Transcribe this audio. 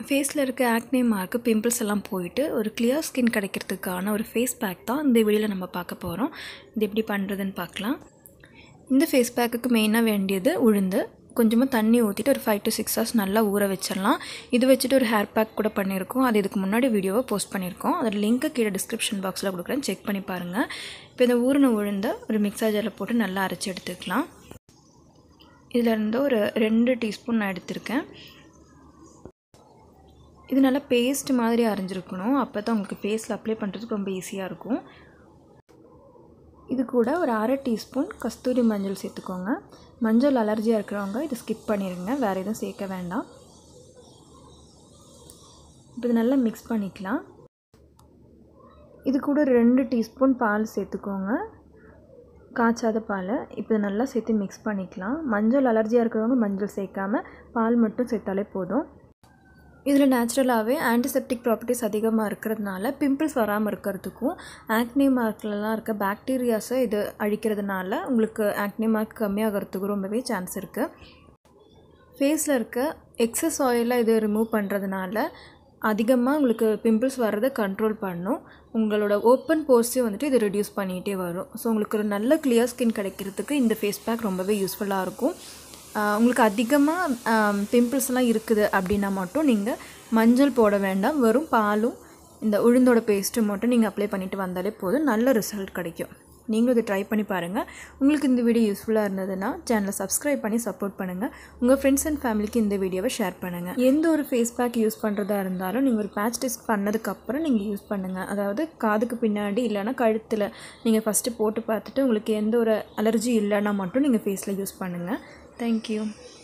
ஃபேஸில் இருக்க acne mark pimples எல்லாம் போயிட்டு ஒரு கிளியர் ஸ்கின் கிடைக்கிறதுக்கான ஒரு ஃபேஸ் பேக் தான் இந்த வீடியோவில் நம்ம பார்க்க போகிறோம் இது எப்படி பண்ணுறதுன்னு பார்க்கலாம் இந்த ஃபேஸ் பேக்குக்கு மெயினாக வேண்டியது உளுந்து கொஞ்சமாக தண்ணி ஊற்றிட்டு ஒரு ஃபைவ் டு சிக்ஸ் ஹவர்ஸ் நல்லா ஊற வச்சிடலாம் இது வச்சுட்டு ஒரு ஹேர் பேக் கூட பண்ணியிருக்கோம் அது இதுக்கு முன்னாடி வீடியோவை போஸ்ட் பண்ணியிருக்கோம் அதோட லிங்க்கு கீழே டிஸ்கிரிப்ஷன் பாக்ஸில் கொடுக்குறேன் செக் பண்ணி பாருங்கள் இப்போ இந்த ஊறின உளுந்தை ஒரு மிக்சர் ஜாரில் போட்டு நல்லா அரைச்சி எடுத்துக்கலாம் இதில் இருந்து ஒரு ரெண்டு டீஸ்பூன் நான் எடுத்திருக்கேன் இது நல்லா பேஸ்ட் மாதிரி அரைஞ்சிருக்கணும் அப்போ தான் உங்களுக்கு ஃபேஸில் அப்ளை பண்ணுறதுக்கு ரொம்ப ஈஸியாக இருக்கும் இது கூட ஒரு அரை டீஸ்பூன் கஸ்தூரி மஞ்சள் சேர்த்துக்கோங்க மஞ்சள் அலர்ஜியாக இருக்கிறவங்க இதை ஸ்கிப் பண்ணிடுங்க வேறு எதுவும் சேர்க்க வேண்டாம் இப்போ இது நல்லா மிக்ஸ் பண்ணிக்கலாம் இது கூட ஒரு ரெண்டு டீஸ்பூன் பால் சேர்த்துக்கோங்க காய்ச்சாத பால் இப்போ நல்லா சேர்த்து மிக்ஸ் பண்ணிக்கலாம் மஞ்சள் அலர்ஜியாக இருக்கிறவங்க மஞ்சள் சேர்க்காம பால் மட்டும் சேர்த்தாலே போதும் இதில் நேச்சுரலாகவே ஆன்டிசெப்டிக் ப்ராப்பர்ட்டிஸ் அதிகமாக இருக்கிறதுனால பிம்பிள்ஸ் வராமல் இருக்கிறதுக்கும் ஆக்னி மார்க்லலாம் இருக்க பாக்டீரியாஸை இது அழிக்கிறதுனால உங்களுக்கு ஆக்னி மார்க் கம்மியாகிறதுக்கு ரொம்பவே சான்ஸ் இருக்குது ஃபேஸில் இருக்க எக்ஸஸ் ஆயிலை இது ரிமூவ் பண்ணுறதுனால அதிகமாக உங்களுக்கு பிம்பிள்ஸ் வர்றதை கண்ட்ரோல் பண்ணும் உங்களோட ஓப்பன் போர்ஸையும் வந்துட்டு இது ரெடியூஸ் பண்ணிகிட்டே வரும் ஸோ உங்களுக்கு ஒரு நல்ல கிளியர் ஸ்கின் கிடைக்கிறதுக்கு இந்த ஃபேஸ் பேக் ரொம்பவே யூஸ்ஃபுல்லாக இருக்கும் உங்களுக்கு அதிகமாக பிம்பிள்ஸ்லாம் இருக்குது அப்படின்னா மட்டும் நீங்கள் மஞ்சள் போட வேண்டாம் வெறும் பாலும் இந்த உளுந்தோட பேஸ்ட்டு மட்டும் நீங்கள் அப்ளை பண்ணிவிட்டு வந்தாலே போதும் நல்ல ரிசல்ட் கிடைக்கும் நீங்களும் இதை ட்ரை பண்ணி பாருங்கள் உங்களுக்கு இந்த வீடியோ யூஸ்ஃபுல்லாக இருந்ததுன்னா சேனலை சப்ஸ்கிரைப் பண்ணி சப்போர்ட் பண்ணுங்கள் உங்கள் ஃப்ரெண்ட்ஸ் அண்ட் ஃபேமிலிக்கு இந்த வீடியோவை ஷேர் பண்ணுங்கள் எந்த ஒரு ஃபேஸ் பேக் யூஸ் பண்ணுறதா இருந்தாலும் நீங்கள் ஒரு பேட்ச் டெஸ்ட் பண்ணதுக்கப்புறம் நீங்கள் யூஸ் பண்ணுங்கள் அதாவது காதுக்கு பின்னாடி இல்லைனா கழுத்தில் நீங்கள் ஃபஸ்ட்டு போட்டு பார்த்துட்டு உங்களுக்கு எந்த ஒரு அலர்ஜி இல்லைன்னா மட்டும் நீங்கள் ஃபேஸில் யூஸ் பண்ணுங்கள் தேங்க்யூ